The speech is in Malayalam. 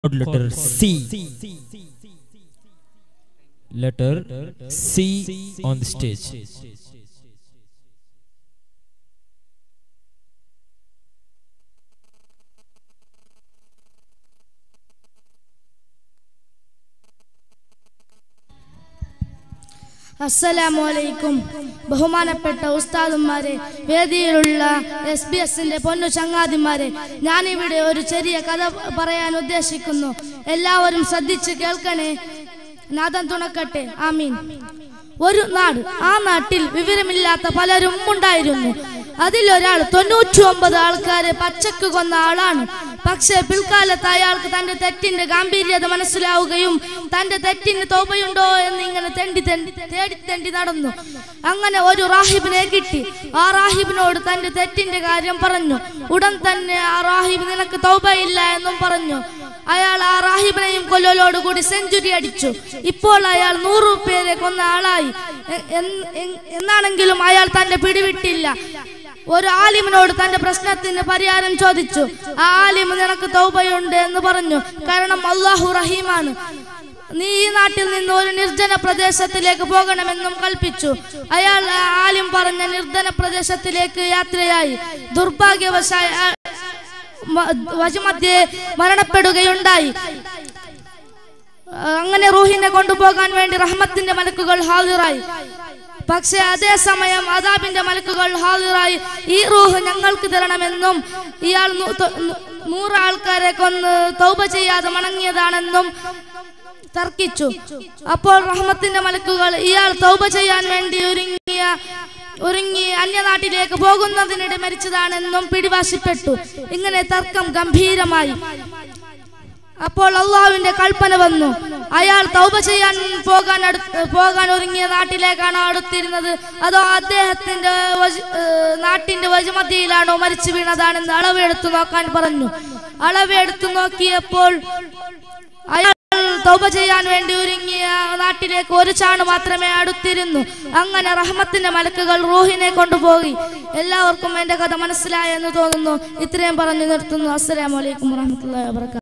letter C. Letter C on the stage. അസ്സലാമു അലൈക്കും ബഹുമാനപ്പെട്ട ഉസ്താദുമാരെ വേദിയിലുള്ള എസ് ബി എസിന്റെ പൊന്നു ചങ്ങാതിമാരെ ഞാനിവിടെ ഒരു ചെറിയ കഥ പറയാൻ ഉദ്ദേശിക്കുന്നു എല്ലാവരും ശ്രദ്ധിച്ച് കേൾക്കണേ നാദം തുണക്കട്ടെ ആമീൻ ഒരു നാട് ആ നാട്ടിൽ വിവരമില്ലാത്ത പലരും ഉണ്ടായിരുന്നു അതിലൊരാൾ തൊണ്ണൂറ്റി ഒമ്പത് ആൾക്കാരെ പച്ചക്ക് കൊന്ന ആളാണ് പക്ഷേ പിൽക്കാലത്ത് അയാൾക്ക് തന്റെ തെറ്റിന്റെ ഗാംഭീര്യത മനസ്സിലാവുകയും തന്റെ തെറ്റിന് തോപയുണ്ടോ എന്ന് ഇങ്ങനെ തെണ്ടി തെണ്ടി തേടി തെണ്ടി നടന്നു അങ്ങനെ ഒരു റാഹിബിനെ കിട്ടി ആ റാഹിബിനോട് തന്റെ തെറ്റിന്റെ കാര്യം പറഞ്ഞു ഉടൻ തന്നെ ആ റാഹിബ് നിനക്ക് തൗബയില്ല എന്നും പറഞ്ഞു അയാൾ ആ റാഹിബിനെയും കൊല്ലലോട് കൂടി സെഞ്ചുറി അടിച്ചു ഇപ്പോൾ അയാൾ നൂറു പേരെ കൊന്ന ആളായി എ- എൻ- എൻ- എന്നാണെങ്കിലും അയാൾ തന്റെ പിടിവിട്ടില്ല ഒരു ആലിമിനോട് തന്റെ പ്രശ്നത്തിന് പരിഹാരം ചോദിച്ചു ആ ആലിം നിനക്ക് തൗബയുണ്ട് എന്ന് പറഞ്ഞു കാരണം അള്ളാഹു റഹീമാണ് നീ ഈ നാട്ടിൽ നിന്ന് ഒരു നിർജ്ജന പ്രദേശത്തിലേക്ക് പോകണമെന്നും കൽപ്പിച്ചു അയാൾ ആ ആലിം പറഞ്ഞ നിർജ്ജന പ്രദേശത്തിലേക്ക് യാത്രയായി ദുർഭാഗ്യവശായ ആ- മ- വശമധ്യേ മരണപ്പെടുകയുണ്ടായി അങ്ങനെ റൂഹിനെ കൊണ്ടുപോകാൻ വേണ്ടി റഹ്മത്തിന്റെ മലക്കുകൾ ഹാദിറായി പക്ഷെ അതേ സമയം അദാബിന്റെ മലക്കുകൾ ഹാദിറായി ഈ റൂഹ് ഞങ്ങൾക്ക് തരണമെന്നും ഇയാൾ നൂ- തൊ- നൂ- നൂറ് ആൾക്കാരെ കൊന്ന് തൗബ ചെയ്യാതെ മടങ്ങിയതാണെന്നും തർക്കിച്ചു അപ്പോൾ റഹ്മത്തിന്റെ മലക്കുകൾ ഇയാൾ തൗബ ചെയ്യാൻ വേണ്ടി ഒരുങ്ങിയ ഒരുങ്ങി അന്യനാട്ടിലേക്ക് പോകുന്നതിനിടെ മരിച്ചതാണെന്നും പിടിവാശിപ്പെട്ടു ഇങ്ങനെ തർക്കം ഗംഭീരമായി അപ്പോൾ അള്ളാഹുവിന്റെ കൽപ്പന വന്നു അയാൾ തൗബ ചെയ്യാൻ പോകാൻ അടുത്ത് പോകാൻ ഒരുങ്ങിയ നാട്ടിലേക്കാണോ അടുത്തിരുന്നത് അതോ അദ്ദേഹത്തിന്റെ വജ- ഏഹ് നാട്ടിന്റെ വജുമധ്യയിലാണോ മരിച്ചു വീണതാണെന്ന് അളവെടുത്തു നോക്കാൻ പറഞ്ഞു അളവെടുത്തു നോക്കിയപ്പോൾ അയാൾ തൗബ ചെയ്യാൻ വേണ്ടി ഒരുങ്ങിയ നാട്ടിലേക്ക് ഒരു ചാണ് മാത്രമേ അടുത്തിരുന്നു അങ്ങനെ റഹ്മത്തിന്റെ മലക്കുകൾ റൂഹിനെ കൊണ്ടുപോയി എല്ലാവർക്കും എന്റെ കഥ മനസ്സിലായെന്ന് തോന്നുന്നു ഇത്രയും പറഞ്ഞു നിർത്തുന്നു അസ്സലാമലൈക്കും വാഹമത്തല്ലാ വാബർക്കാത്തു